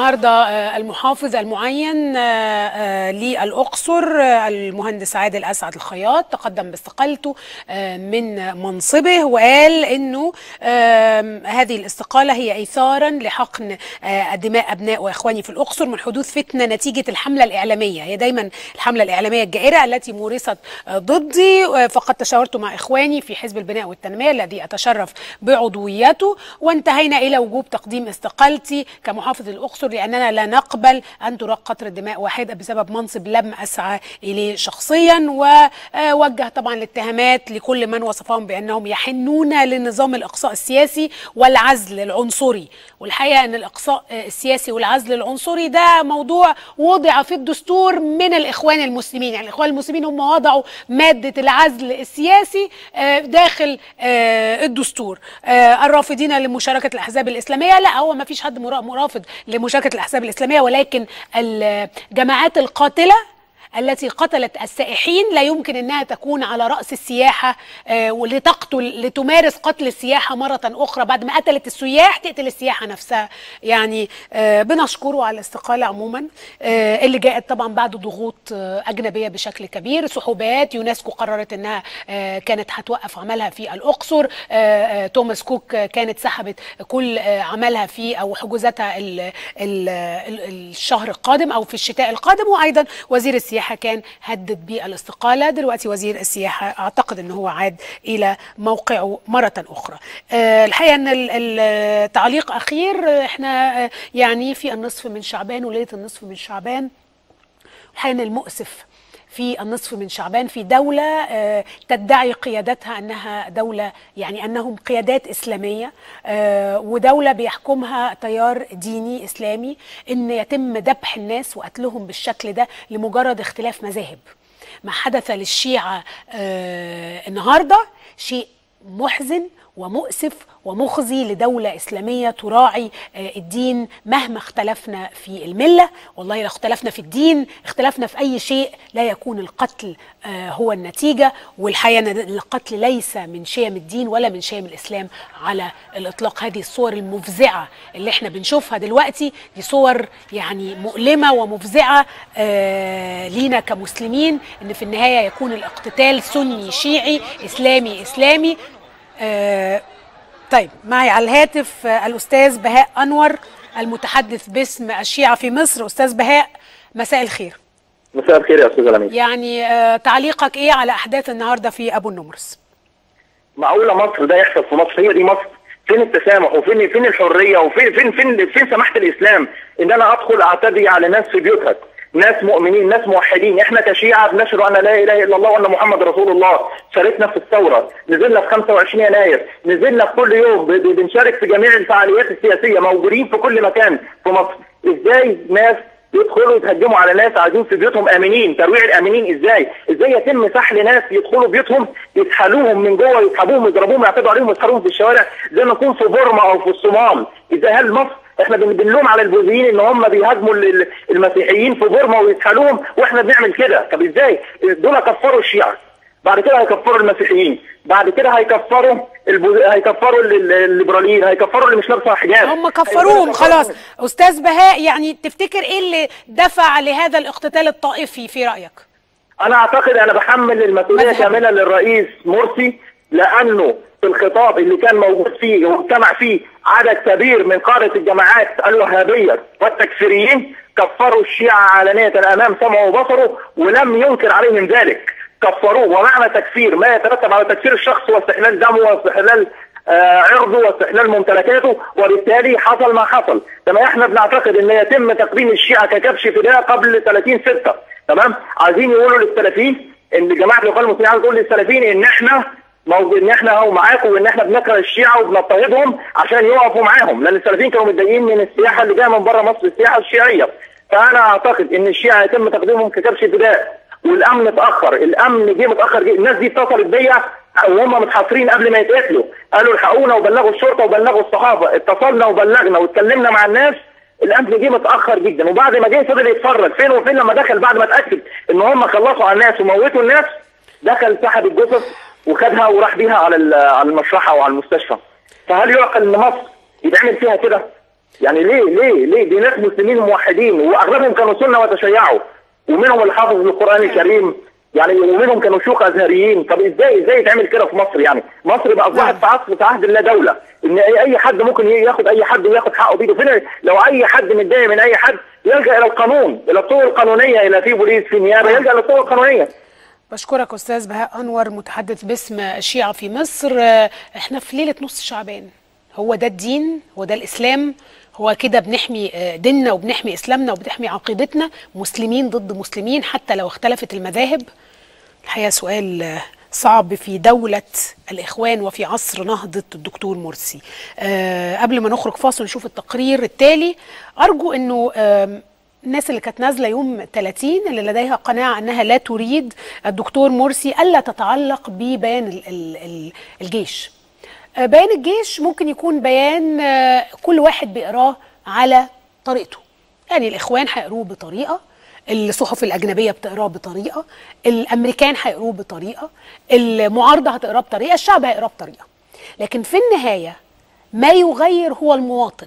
النهارده المحافظ المعين للأقصر المهندس عادل أسعد الخياط تقدم باستقالته من منصبه وقال انه هذه الاستقالة هي إيثارا لحقن دماء أبناء وإخواني في الأقصر من حدوث فتنة نتيجة الحملة الإعلامية هي دايما الحملة الإعلامية الجائرة التي مورست ضدي فقد تشاورت مع إخواني في حزب البناء والتنمية الذي أتشرف بعضويته وانتهينا إلى وجوب تقديم استقالتي كمحافظ الأقصر لأننا لا نقبل أن تراق قطرة دماء واحدة بسبب منصب لم أسعى إليه شخصيا ووجه طبعا الاتهامات لكل من وصفهم بأنهم يحنون لنظام الإقصاء السياسي والعزل العنصري والحقيقة أن الإقصاء السياسي والعزل العنصري ده موضوع وضع في الدستور من الإخوان المسلمين يعني الإخوان المسلمين هم وضعوا مادة العزل السياسي داخل الدستور الرافضين لمشاركة الأحزاب الإسلامية لا هو ما فيش حد مرافض لمشاركة الأحزاب الإسلامية ولكن الجماعات القاتلة التي قتلت السائحين لا يمكن انها تكون على راس السياحه آه ولتقتل لتمارس قتل السياحه مره اخرى بعد ما قتلت السياح تقتل السياحه نفسها يعني آه بنشكره على الاستقاله عموما آه اللي جاءت طبعا بعد ضغوط آه اجنبيه بشكل كبير سحوبات يونسكو قررت انها آه كانت هتوقف عملها في الاقصر آه آه توماس كوك كانت سحبت كل آه عملها في او حجوزاتها ال ال ال الشهر القادم او في الشتاء القادم وايضا وزير السياحه السياحه كان هدد بالاستقاله دلوقتي وزير السياحه اعتقد ان هو عاد الى موقعه مره اخرى أه الحقيقه ان التعليق اخير احنا أه يعني في النصف من شعبان وليله النصف من شعبان الحقيقه ان المؤسف في النصف من شعبان في دولة آه تدعي قيادتها أنها دولة يعني أنهم قيادات إسلامية آه ودولة بيحكمها تيار ديني إسلامي أن يتم ذبح الناس وقتلهم بالشكل ده لمجرد اختلاف مذاهب ما حدث للشيعة آه النهاردة شيء محزن ومؤسف ومخزي لدولة إسلامية تراعي الدين مهما اختلفنا في الملة والله لو اختلفنا في الدين اختلفنا في أي شيء لا يكون القتل هو النتيجة والحقيقة أن القتل ليس من شيم الدين ولا من شيم الإسلام على الإطلاق هذه الصور المفزعة اللي احنا بنشوفها دلوقتي دي صور يعني مؤلمة ومفزعة لينا كمسلمين أن في النهاية يكون الاقتتال سني شيعي إسلامي إسلامي آه طيب معي على الهاتف آه الاستاذ بهاء انور المتحدث باسم الشيعه في مصر استاذ بهاء مساء الخير مساء الخير يا استاذ لميس يعني آه تعليقك ايه على احداث النهارده في ابو النمرس معقوله مصر ده يحصل في مصر هي دي مصر فين التسامح وفين فين الحريه وفين فين فين فين سماحه الاسلام ان انا ادخل اعتدي على ناس في بيوتها ناس مؤمنين ناس موحدين احنا كشيعة بنشهد ان لا اله الا الله وان محمد رسول الله شاركنا في الثورة نزلنا في 25 يناير نزلنا في كل يوم بنشارك في جميع الفعاليات السياسية موجودين في كل مكان في مصر ازاي ناس يدخلوا يتهجموا على ناس قاعدين في بيوتهم امنين ترويع الامنين ازاي ازاي يتم سحل ناس يدخلوا بيوتهم يسحلوهم من جوه يسحبوهم يضربوهم يعتدوا عليهم ويسحلوهم في الشوارع زي ما يكون في بورما او في الصومال ازاي هل مصر احنا بنلوم على البوذيين ان هم بيهاجموا المسيحيين في بورما ويسحلوهم واحنا بنعمل كده طب ازاي دول كفروا الشيعة بعد كده هيكفروا المسيحيين بعد كده هيكفروا البو... هيكفروا الليبراليين هيكفروا اللي مش لابسه حجاب هم كفروهم خلاص استاذ بهاء يعني تفتكر ايه اللي دفع لهذا الاقتتال الطائفي في رايك انا اعتقد انا بحمل المسؤوليه كامله للرئيس مرسي لانه في الخطاب اللي كان موجود فيه واجتمع فيه عدد كبير من قادة الجماعات الوهابية والتكفيريين كفروا الشيعة علانية أمام سمعه وبصره ولم ينكر عليهم ذلك كفروه ومعنى تكفير ما يترتب على تكفير الشخص واستحلال دمه واستحلال آه عرضه واستحلال ممتلكاته وبالتالي حصل ما حصل تمام احنا بنعتقد ان يتم تقديم الشيعة ككبش فداء قبل 30 6 تمام عايزين يقولوا للسلفيين ان جماعه الاخوان المسلمين عايز تقول للسلفيين ان احنا موجود ان احنا اهو معاكم وان احنا بنكره الشيعه وبنضطهدهم عشان يقفوا معاهم لان السلفيين كانوا متضايقين من السياحه اللي جايه من بره مصر السياحه الشيعيه فانا اعتقد ان الشيعه يتم تقديمهم ككبش فداء والامن اتاخر الامن جه متاخر جه الناس دي اتصلت بيا وهم متحاصرين قبل ما يتقتلوا قالوا الحقونا وبلغوا الشرطه وبلغوا الصحافه اتصلنا وبلغنا واتكلمنا مع الناس الامن جه متاخر جدا وبعد ما جه فضل يتفرج فين وفين لما دخل بعد ما اتاكد ان هم خلصوا على الناس وموتوا الناس دخل سحب الجثث وخدها وراح بيها على على المشرحه وعلى المستشفى فهل يعقل ان مصر يتعمل فيها كده يعني ليه ليه ليه دي ناس مسلمين موحدين واغلبهم كانوا سنه وتشيعوا ومنهم اللي حافظ للقران الكريم يعني ومنهم كانوا شيوخ ازهريين طب ازاي ازاي يتعمل كده في مصر يعني مصر بقى اصبحت في عصر في عهد لا دوله ان اي أي حد ممكن ياخد اي حد وياخد حقه بايده فين لو اي حد متضايق من اي حد يلجا الى القانون الى الطرق القانونيه الى في بوليس في نيابه يلجا الى الطرق القانونيه بشكرك استاذ بهاء انور متحدث باسم الشيعه في مصر آه، احنا في ليله نص شعبان هو ده الدين هو ده الاسلام هو كده بنحمي آه، ديننا وبنحمي اسلامنا وبنحمي عقيدتنا مسلمين ضد مسلمين حتى لو اختلفت المذاهب الحقيقه سؤال آه، صعب في دولة الإخوان وفي عصر نهضة الدكتور مرسي أه قبل ما نخرج فاصل نشوف التقرير التالي أرجو أنه آم، الناس اللي كانت نازلة يوم 30 اللي لديها قناعة أنها لا تريد الدكتور مرسي ألا تتعلق ببيان ال- ال- ال- الجيش آه، بيان الجيش ممكن يكون بيان آه، كل واحد بيقراه على طريقته يعني الإخوان هيقروه بطريقة الصحف الأجنبية بتقراه بطريقة الأمريكان هيقروه بطريقة المعارضة هتقراه بطريقة الشعب هيقراه بطريقة لكن في النهاية ما يغير هو المواطن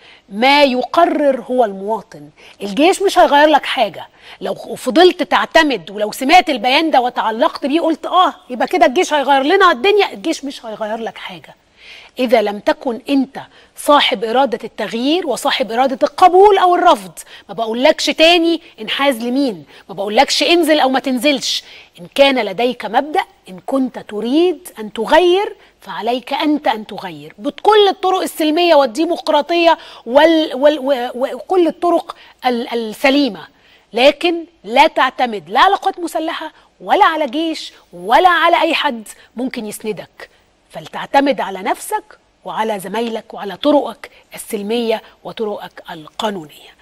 ما يقرر هو المواطن الجيش مش هيغير لك حاجة لو فضلت تعتمد ولو سمعت البيان ده وتعلقت بيه قلت اه يبقى كده الجيش هيغير لنا الدنيا الجيش مش هيغير لك حاجة إذا لم تكن أنت صاحب إرادة التغيير وصاحب إرادة القبول أو الرفض ما بقولكش تاني انحاز لمين ما بقولكش انزل أو ما تنزلش إن كان لديك مبدأ إن كنت تريد أن تغير فعليك أنت أن تغير بكل الطرق السلمية والديمقراطية وال وال و- وكل الطرق ال- السليمة لكن لا تعتمد لا على قوات مسلحة ولا على جيش ولا على أي حد ممكن يسندك فلتعتمد على نفسك وعلى زمايلك وعلى طرقك السلمية وطرقك القانونية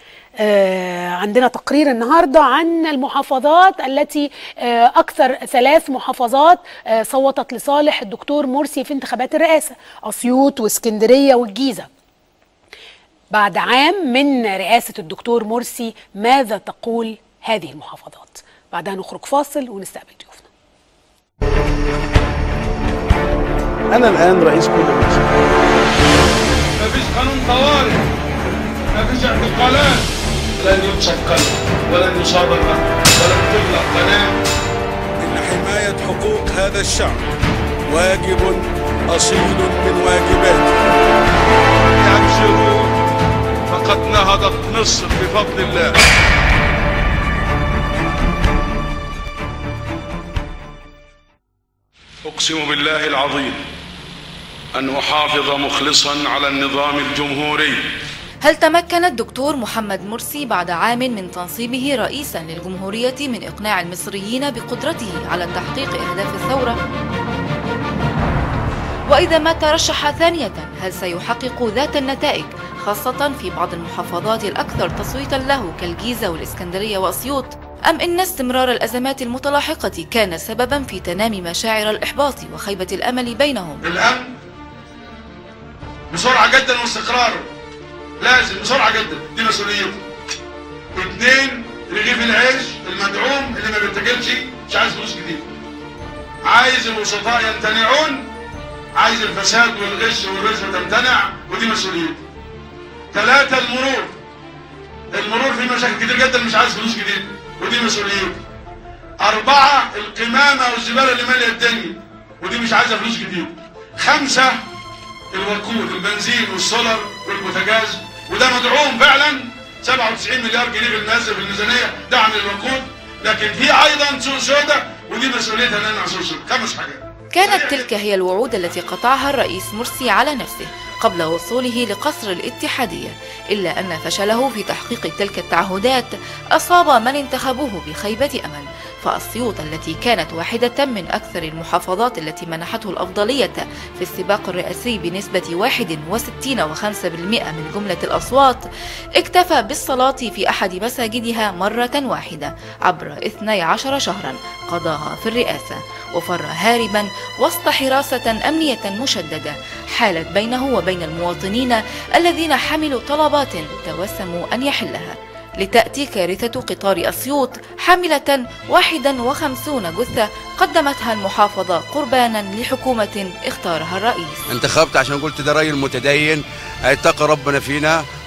آه عندنا تقرير النهاردة عن المحافظات التي آه أكثر ثلاث محافظات آه صوتت لصالح الدكتور مرسي في انتخابات الرئاسة أسيوط واسكندرية والجيزة بعد عام من رئاسة الدكتور مرسي ماذا تقول هذه المحافظات بعدها نخرج فاصل ونستقبل ضيوفنا أنا الآن رئيس كل مصر مفيش قانون طوارئ مفيش اعتقالات لن يمسك قلب ولن يصاب قلب ولن تغلق قناه إن حماية حقوق هذا الشعب واجب أصيل من واجباته يبشروا فقد نهضت مصر بفضل الله اقسم بالله العظيم ان احافظ مخلصا على النظام الجمهوري هل تمكن الدكتور محمد مرسي بعد عام من تنصيبه رئيسا للجمهورية من إقناع المصريين بقدرته على تحقيق أهداف الثورة؟ وإذا ما ترشح ثانية هل سيحقق ذات النتائج خاصة في بعض المحافظات الأكثر تصويتا له كالجيزة والإسكندرية وأسيوط؟ أم إن استمرار الأزمات المتلاحقة كان سببا في تنامي مشاعر الإحباط وخيبة الأمل بينهم؟ الامن بسرعه جدا واستقراره لازم بسرعه جدا دي مسؤوليته اثنين رغيف العيش المدعوم اللي ما بيتاكلش مش عايز فلوس كتير عايز الوسطاء يمتنعون عايز الفساد والغش والرشوه تمتنع ودي مسؤوليته ثلاثة المرور المرور فيه مشاكل كتير جدا مش عايز فلوس كتير ودي مسؤوليته أربعة القمامة والزبالة اللي مالية الدنيا ودي مش عايزة فلوس كتير خمسة الوقود البنزين والسولر والبوتاجاز وده مدعوم فعلا 97 مليار جنيه بالمناسبة في الميزانية دعم للوقود لكن في أيضا سوق سوداء ودي مسؤوليتها نمنع سوق سوداء خمس حاجات كانت تلك هي الوعود التي قطعها الرئيس مرسي على نفسه قبل وصوله لقصر الاتحادية إلا أن فشله في تحقيق تلك التعهدات أصاب من انتخبوه بخيبة أمل فأسيوط التي كانت واحدة من أكثر المحافظات التي منحته الأفضلية في السباق الرئاسي بنسبة 61.5% من جملة الأصوات اكتفى بالصلاة في أحد مساجدها مرة واحدة عبر 12 شهرا قضاها في الرئاسة وفر هاربا وسط حراسة أمنية مشددة حالت بينه وبين المواطنين الذين حملوا طلبات توسموا أن يحلها لتأتي كارثة قطار أسيوط حاملة 51 جثة قدمتها المحافظة قربانا لحكومة اختارها الرئيس انتخبت عشان قلت ده راجل متدين هيتقي ربنا فينا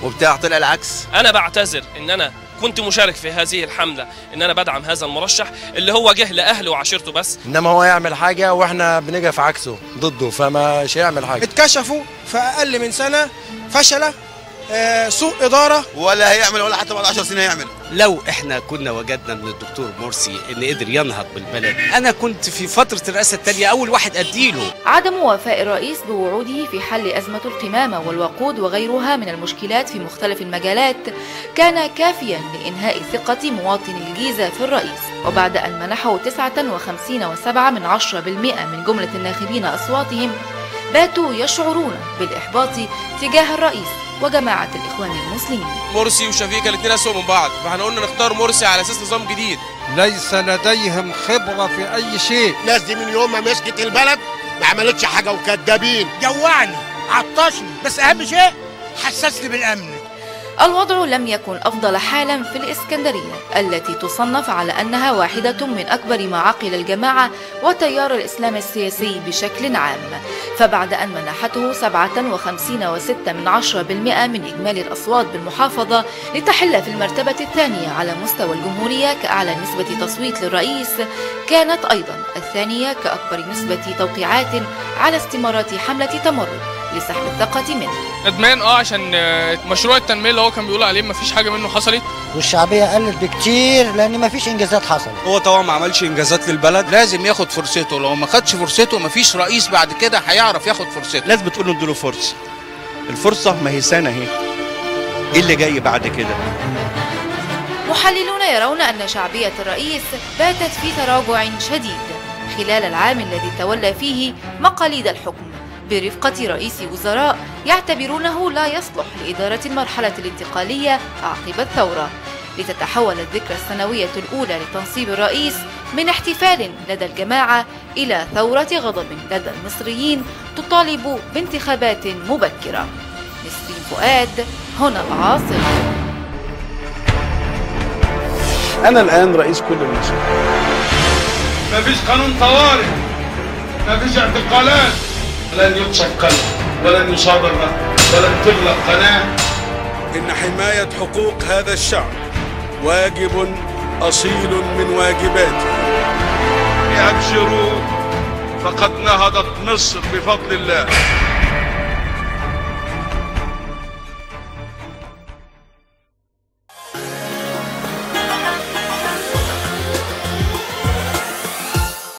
وبتاع طلع العكس انا بعتذر ان انا كنت مشارك في هذه الحمله ان انا بدعم هذا المرشح اللي هو جه لاهله وعشيرته بس انما هو يعمل حاجه واحنا بنقف عكسه ضده فمش هيعمل حاجه اتكشفوا في اقل من سنه فشله آه، سوء اداره ولا هيعمل ولا حتى بعد 10 سنين هيعمل لو احنا كنا وجدنا من الدكتور مرسي ان قدر ينهض بالبلد انا كنت في فتره الرئاسه الثانيه اول واحد اديله عدم وفاء الرئيس بوعوده في حل أزمة القمامة والوقود وغيرها من المشكلات في مختلف المجالات كان كافيا لإنهاء ثقة مواطني الجيزة في الرئيس وبعد أن منحوا 59.7 من عشرة بالمئة من جملة الناخبين أصواتهم باتوا يشعرون بالإحباط تجاه الرئيس وجماعة الإخوان المسلمين مرسي وشفيقه الاثنين اسوء من بعض فاحنا قلنا نختار مرسي على اساس نظام جديد ليس لديهم خبرة في أي شيء الناس دي من يوم ما مسكت البلد ما عملتش حاجه وكدابين جوعني عطشني بس اهم شيء حسسني بالامن الوضع لم يكن أفضل حالا في الإسكندرية التي تصنف على أنها واحدة من أكبر معاقل الجماعة وتيار الإسلام السياسي بشكل عام فبعد أن منحته 57.6 من عشرة بالمئة من إجمالي الأصوات بالمحافظة لتحل في المرتبة الثانية على مستوى الجمهورية كأعلى نسبة تصويت للرئيس كانت أيضا الثانية كأكبر نسبة توقيعات على استمارات حملة تمرد لسحب الثقة منه ندمان اه عشان آه، مشروع التنميه اللي هو كان بيقول عليه مفيش حاجه منه حصلت والشعبيه قلت بكتير لان مفيش انجازات حصلت هو طبعا ما عملش انجازات للبلد لازم ياخد فرصته لو ما خدش فرصته مفيش رئيس بعد كده هيعرف ياخد فرصته الناس بتقول له اديله فرصه الفرصه ما هي سنه اهي ايه اللي جاي بعد كده محللون يرون أن شعبية الرئيس باتت في تراجع شديد خلال العام الذي تولى فيه مقاليد الحكم برفقة رئيس وزراء يعتبرونه لا يصلح لإدارة المرحلة الانتقالية عقب الثورة لتتحول الذكرى السنوية الأولى لتنصيب الرئيس من احتفال لدى الجماعة إلى ثورة غضب لدى المصريين تطالب بانتخابات مبكرة نسرين فؤاد هنا العاصمة انا الان رئيس كل المصري مفيش قانون طوارئ مفيش اعتقالات لن يكشف قلب ولن يصادر رأي ولن تغلق قناه إن حماية حقوق هذا الشعب واجب أصيل من واجباته ابشروا فقد نهضت مصر بفضل الله